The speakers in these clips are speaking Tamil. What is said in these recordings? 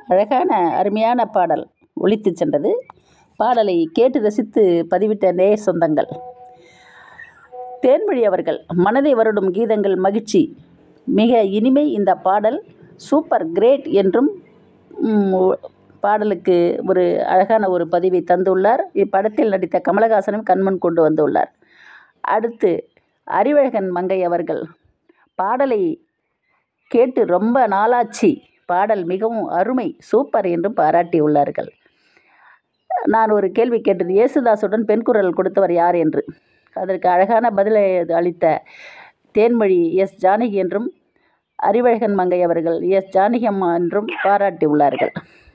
அழகான அருமையான பாடல் ஒலித்து சென்றது பாடலை கேட்டு ரசித்து பதிவிட்ட நேய சொந்தங்கள் தேன்மொழி அவர்கள் மனதை வருடும் கீதங்கள் மகிழ்ச்சி மிக இனிமை இந்த பாடல் சூப்பர் கிரேட் என்றும் ம், ஒ- பாடலுக்கு ஒரு அழகான ஒரு பதிவை தந்துள்ளார் இப்படத்தில் நடித்த கமலஹாசனும் கண்முன் கொண்டு வந்துள்ளார் அடுத்து அறிவழகன் மங்கை அவர்கள் பாடலை கேட்டு ரொம்ப நாளாச்சு பாடல் மிகவும் அருமை சூப்பர் என்றும் பாராட்டியுள்ளார்கள் நான் ஒரு கேள்வி கேட்டது இயேசுதாசுடன் பெண் குரல் கொடுத்தவர் யார் என்று அதற்கு அழகான பதிலை அளித்த தேன்மொழி எஸ் ஜானகி என்றும் அறிவழகன் மங்கை அவர்கள் எஸ் ஜானகி அம்மா என்றும் பாராட்டியுள்ளார்கள்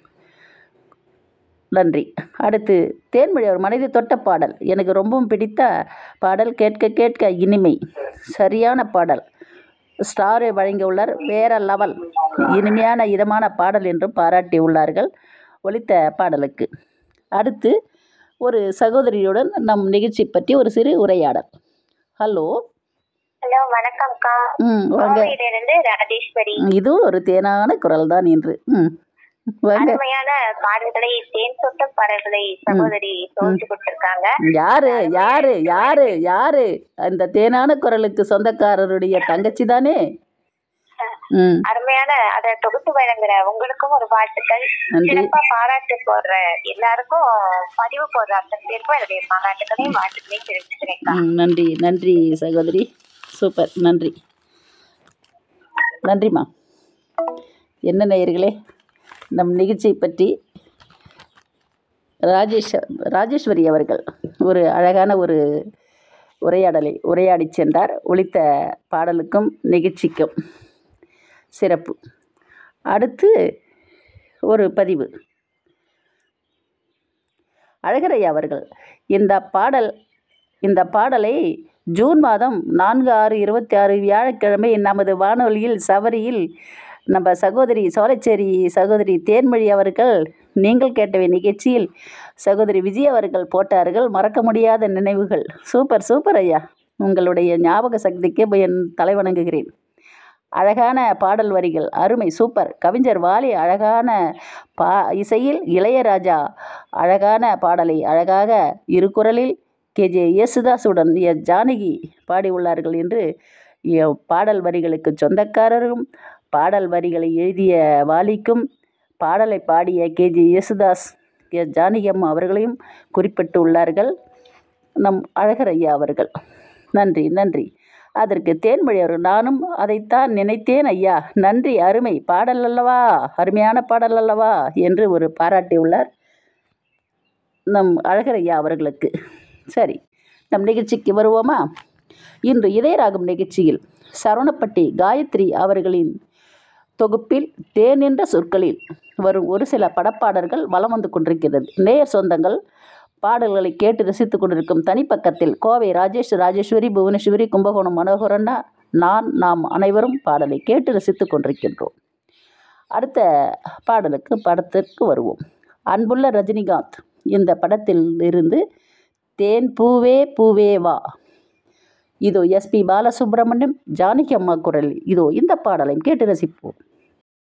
நன்றி அடுத்து தேன்மொழி அவர் மனதை தொட்ட பாடல் எனக்கு ரொம்பவும் பிடித்த பாடல் கேட்க கேட்க இனிமை சரியான பாடல் ஸ்டாரை வழங்கியுள்ளார் வேற லெவல் இனிமையான இதமான பாடல் என்றும் பாராட்டியுள்ளார்கள் ஒலித்த பாடலுக்கு அடுத்து ஒரு சகோதரியுடன் நம் நிகழ்ச்சி பற்றி ஒரு சிறு உரையாடல் ஹலோ ஹலோ வணக்கம்க்கா ம் வாங்க கோவையிலிருந்து ராஜேஸ்வரி இதுவும் ஒரு தேனான குரல் தான் என்று ம் வாங்க அருமையான பாடல்களை தேன் சொட்ட பாடல்களை சகோதரி தோன்று கொடுத்திருக்காங்க யாரு யாரு யாரு யாரு அந்த தேனான குரலுக்கு சொந்தக்காரருடைய தங்கச்சி தானே ம் அருமையான அத தொகுத்து வழங்குற உங்களுக்கும் ஒரு வாழ்த்துக்கள் நன்றி சிறப்பா பாராட்டு போடுற எல்லாருக்கும் பதிவு போடுற அத்தனை பேருக்கும் என்னுடைய பாராட்டுகளையும் வாழ்த்துக்களையும் தெரிவிச்சுக்கிறேன்க்கா ம், நன்றி நன்றி சகோதரி சூப்பர் நன்றி நன்றிம்மா என்ன நேயர்களே நம் நிகழ்ச்சியை பற்றி ராஜேஷ் ராஜேஸ்வரி அவர்கள் ஒரு அழகான ஒரு உரையாடலை உரையாடி சென்றார் ஒலித்த பாடலுக்கும் நிகழ்ச்சிக்கும் சிறப்பு அடுத்து ஒரு பதிவு அழகரையா அவர்கள் இந்த பாடல் இந்த பாடலை ஜூன் மாதம் நான்கு ஆறு இருபத்தி ஆறு வியாழக்கிழமை நமது வானொலியில் சவரியில் நம்ம சகோதரி சோலைச்சேரி சகோதரி தேன்மொழி அவர்கள் நீங்கள் கேட்டவை நிகழ்ச்சியில் சகோதரி விஜய் அவர்கள் போட்டார்கள் மறக்க முடியாத நினைவுகள் சூப்பர் சூப்பர் ஐயா உங்களுடைய ஞாபக சக்திக்கு என் தலைவணங்குகிறேன் அழகான பாடல் வரிகள் அருமை சூப்பர் கவிஞர் வாலி அழகான பா இசையில் இளையராஜா அழகான பாடலை அழகாக இரு குரலில் கேஜே யேசுதாசுடன் எஸ் ஜானகி பாடியுள்ளார்கள் என்று எ- பாடல் வரிகளுக்கு சொந்தக்காரரும் பாடல் வரிகளை எழுதிய வாலிக்கும் பாடலை பாடிய கேஜே யேசுதாஸ் எஸ் ஜானகி அம்மா அவர்களையும் குறிப்பிட்டு உள்ளார்கள் நம் அழகர் ஐயா அவர்கள் நன்றி நன்றி அதற்கு தேன்மொழி அவர் நானும் அதைத்தான் நினைத்தேன் ஐயா நன்றி அருமை பாடல் அல்லவா அருமையான பாடல் அல்லவா என்று ஒரு பாராட்டியுள்ளார் நம் அழகர் ஐயா அவர்களுக்கு சரி நம் நிகழ்ச்சிக்கு வருவோமா இன்று இதயராகும் நிகழ்ச்சியில் சரவணப்பட்டி காயத்ரி அவர்களின் தொகுப்பில் தேன் என்ற சொற்களில் வரும் ஒரு சில படப்பாடல்கள் வலம் வந்து கொண்டிருக்கிறது நேயர் சொந்தங்கள் பாடல்களை கேட்டு ரசித்துக் கொண்டிருக்கும் தனிப்பக்கத்தில் கோவை ராஜேஷ் ராஜேஸ்வரி புவனேஸ்வரி கும்பகோணம் மனோகரண்ணா நான் நாம் அனைவரும் பாடலை கேட்டு ரசித்துக் கொண்டிருக்கின்றோம் அடுத்த பாடலுக்கு படத்திற்கு வருவோம் அன்புள்ள ரஜினிகாந்த் இந்த படத்தில் இருந்து தேன் பூவே பூவே வா இதோ எஸ்பி பாலசுப்ரமணியம் ஜானகி அம்மா குரல் இதோ இந்த பாடலையும் கேட்டு ரசிப்போம்